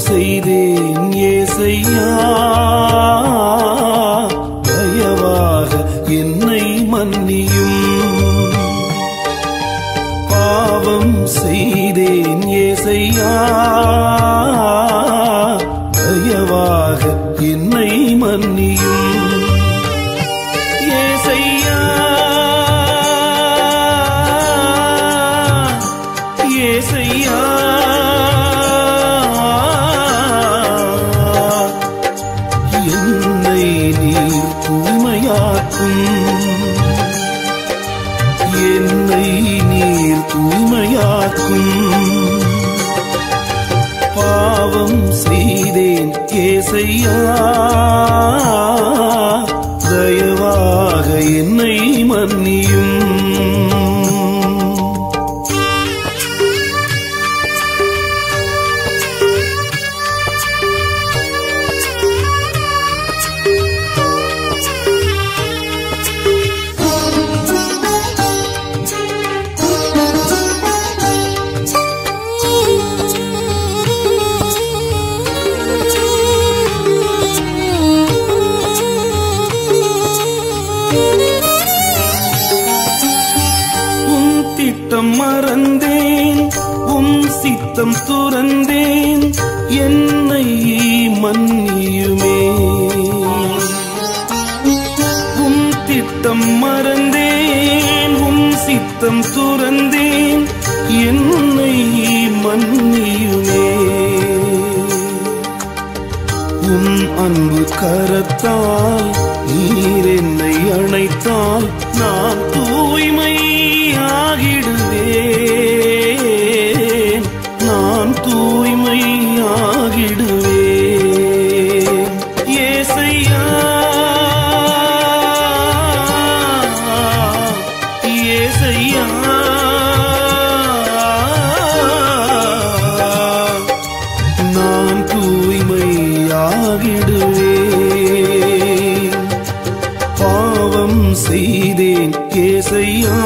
செய்தேன் ஏசையா தயவாக என்னை மன்னியும் பாவம் செய்தேன் ஏசையா தயவாக என்னை மன்னியும் ஏசையா ஏசையா என்னை நீர் தூய்மையாக்கும் என்னை நீர் தூய்மையாக்கும் பாவம் செய்தேன் ஏசையா தயவாக என்னை மன்னியும் உன் திட்டம் மறந்தேன் உன் சித்தம் துறந்தேன் என்னை மன்னியுமே உன் திட்டம் மறந்தேன் உன் சித்தம் துறந்தேன் என்னை மன்னியுமே உன் அன்பு கரத்தால் நீர் என்னை அணைத்தால் நான் தூய்மையாகிடுவேன் நான் தூய்மையாகிடுவேன் ஏசையா ஏசையா நான் தூய்மையாகிடுவேன் பாவம் செய்தேன் கேசையா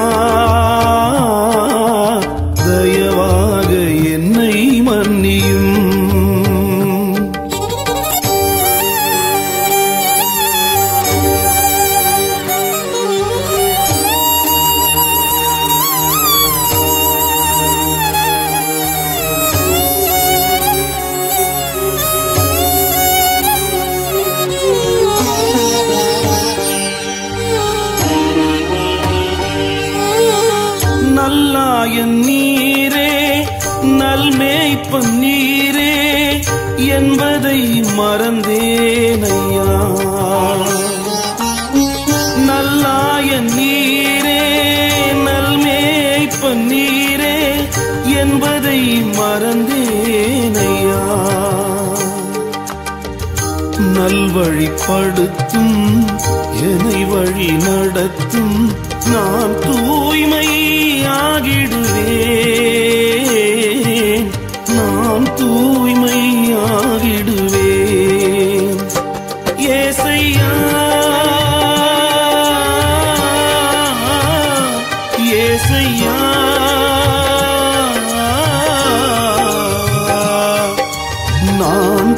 தயவாக என்னை மன்னியும் நல்லாயன் நீரே நல்மேய்ப்பன் நீரே என்பதை மறந்தேனையா நல்லாயன் நீரே நல்மேய்ப்பன் நீரே என்பதை மறந்தேனையா நல்வழிப்படுத்தும் என்னை வழி நடத்தும் நான் தூய்மையாகிடுவேன் நான் தூய்மையாகிடுவேன் ஏசையா ஏசையா நான்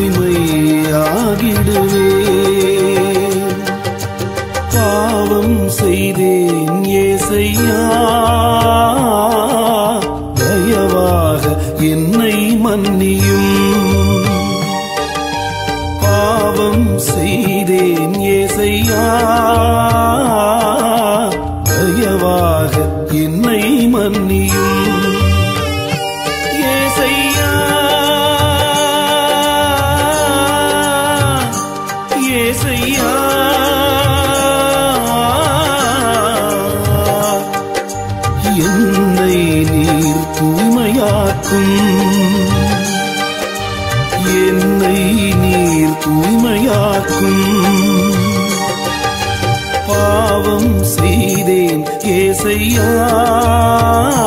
தூய்மையாகிடுவேன் பாவம் செய்தேன் ஏசையா தயவாக என்னை மன்னியும் பாவம் செய்தேன் ஏசையா தயவாக என்னை மன்னியும் ஏசையா ஏசையா என்னை நீர் தூய்மையாக்கும் என்னை நீர் தூய்மையாக்கும் பாவம் செய்தேன் ஏசையா